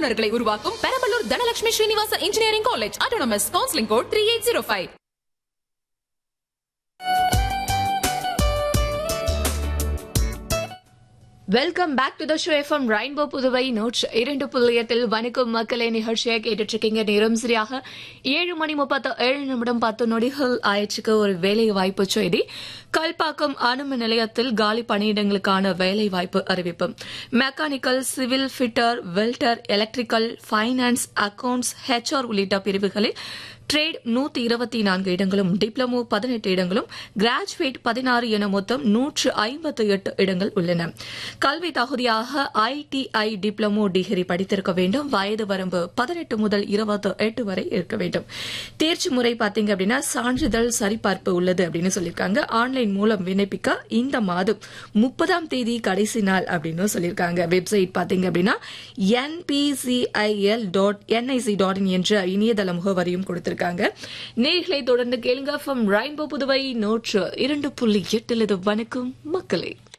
வல்லுநர்களை உருவாக்கும் Perambalur Dhanalakshmi Srinivasan engineering college autonomous counselling code three eight zero five welcome back to the show FM Rainbow Puduvai நூற்று இரண்டு புள்ளியத்தில் வணக்கம் மக்களே நிகழ்ச்சியை கேட்டுட்டு இருக்கீங்க நேரம் சரியாக ஏழு மணி முப்பத்து ஏழு நிமிடம் பத்து நொடிகள் ஆயிடுச்சுக்கு ஒரு வேலை வாய்ப்பு செய்தி கல்பாக்கம் அணுமின் நிலையத்தில் காலி பணியிடங்களுக்கான வேலை வாய்ப்பு அறிவிப்பு mechanical civil fitter welder electrical finance accounts HR உள்ளிட்ட பிரிவுகளில் ட்ரேட் நூத்தி இருபத்தி நான்கு இடங்களும் டிப்ளமோ பதினெட்டு இடங்களும் கிராஜுவேட் பதினாறு என மொத்தம் நூற்று ஐம்பத்து எட்டு இடங்கள் உள்ளன கல்வி தகுதியாக ஐடிஐ டிப்ளமோ டிகிரி படித்திருக்க வேண்டும் வயது வரம்பு பதினெட்டு முதல் இருபத்தி எட்டு வரை இருக்க வேண்டும் தேர்ச்சி முறை பாத்தீங்க அப்படின்னா சான்றிதழ் சரிபார்ப்பு உள்ளது அப்படின்னு சொல்லியிருக்காங்க ஆன்லைன் மூலம் விண்ணப்பிக்க இந்த மாதம் முப்பதாம் தேதி கடைசி நாள் அப்படின்னு சொல்லியிருக்காங்க வெப்சைட் பாத்தீங்க அப்படின்னா NPCIL dot NIC dot in என்ற இணையதள முகவரியும் கொடுத்திருக்காங்க நேர்களை தொடர்ந்து கேளுங்க ஃப்ரம் ரெயின்போ புதுவை நூற்று இரண்டு புள்ளி எட்டில் இது வணக்கம் மக்களே